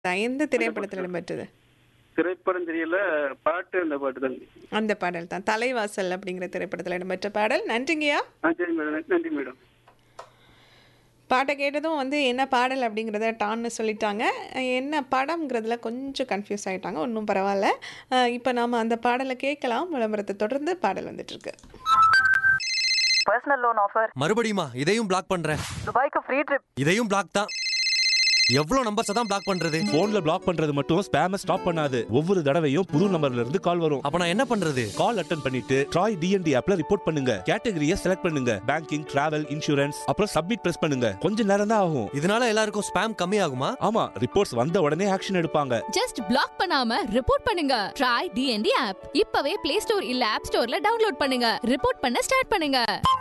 எந்த திரைப்படத்தில் இடம்பெற்றது திரைப்படம் தெரியல பாட்டு அந்த பாட்டு தான் அந்த பாடல் தான் தலைவாசல் அப்படிங்கிற திரைப்படத்தில் இடம்பெற்ற பாடல் நன்றிங்கய்யா ஆ சரி மேடம் நன்றி மேடம் பாட்டை கேட்டதும் வந்து என்ன பாடல் அப்படிங்கிறத டான்னு சொல்லிட்டாங்க என்ன படம்ங்கிறதுல கொஞ்சம் கன்ஃபியூஸ் ஆகிட்டாங்க ஒன்றும் பரவாயில்ல இப்போ நாம் அந்த பாடலை கேட்கலாம் விளம்பரத்தை தொடர்ந்து பாடல் வந்துட்டுருக்கு பர்சனல் லோன் ஆஃபர் மறுபடியுமா இதையும் பிளாக் பண்றேன் துபாய்க்கு ஃப்ரீ ட்ரிப் இதையும் பிளாக் தான் எவ்வளவு நம்பர்ஸ் தான் பிளாக் பண்றது போன்ல பிளாக் பண்றது மட்டும் ஸ்பேம ஸ்டாப் பண்ணாது ஒவ்வொரு தடவையும் புது நம்பர்ல இருந்து கால் வரும் அப்ப நான் என்ன பண்றது கால் அட்டன் பண்ணிட்டு ட்ராய் டிஎன்டி ஆப்ல ரிப்போர்ட் பண்ணுங்க கேட்டகரியை செலக்ட் பண்ணுங்க பேங்கிங் டிராவல் இன்சூரன்ஸ் அப்புறம் சப்மிட் பிரஸ் பண்ணுங்க கொஞ்ச நேரம் தான் ஆகும் இதனால எல்லாருக்கும் ஸ்பேம் கம்மி ஆகுமா ஆமா ரிப்போர்ட்ஸ் வந்த உடனே ஆக்ஷன் எடுப்பாங்க ஜஸ்ட் பிளாக் பண்ணாம ரிப்போர்ட் பண்ணுங்க ட்ரை டிஎன்டி ஆப் இப்பவே பிளே ஸ்டோர் இல்ல ஆப் ஸ்டோர்ல டவுன்லோட் பண்ணுங்க ரிப்போர்ட் பண்ண ஸ்டார்ட் பண்ணுங்க